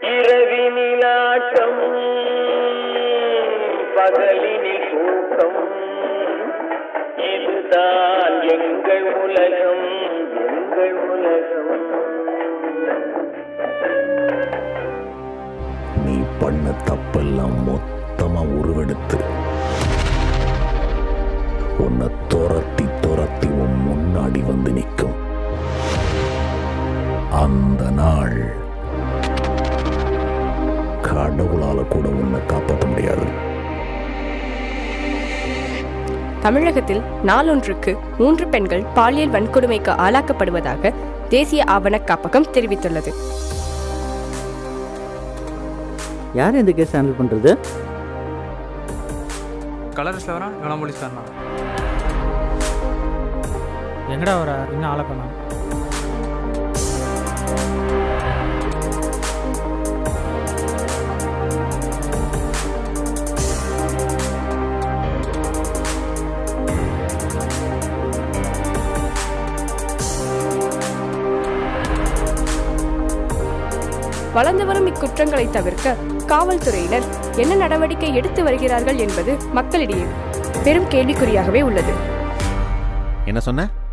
இரவினில் ஆட்டம் பகலினில் தூக்கம் இதுதான் எங்கள் உலகம் எங்கள் உலகம் நீ பண்ண தப்பெல்லாம் மொத்தமா உருவெடுத்து உன்னை துரத்தி துரத்தி உன் முன்னாடி வந்து நிற்கும் அந்த நாள் கடவுளால கூட உன்னை காப்பாற்ற முடியாது தமிழகத்தில் நாளொன்றுக்கு மூன்று பெண்கள் பாலியல் வன்கொடுமைக்கு ஆளாக்கப்படுவதாக தேசிய ஆவண காப்பகம் தெரிவித்துள்ளது யார் இந்த கேஸ் ஹேண்டில் பண்ணுறது கலர்ஸில் வரான் இவனா போலீஸ்காரனா எங்கடா வர இன்னும் ஆளை காணோம் வளர்ந்து வரும் இக்குற்றங்களை தவிர்க்க காவல்துறையினர் என்ன நடவடிக்கை எடுத்து வருகிறார்கள் என்பது மக்களிடையே பெரும் கேள்விக்குறியாகவே உள்ளது என்ன சொன்ன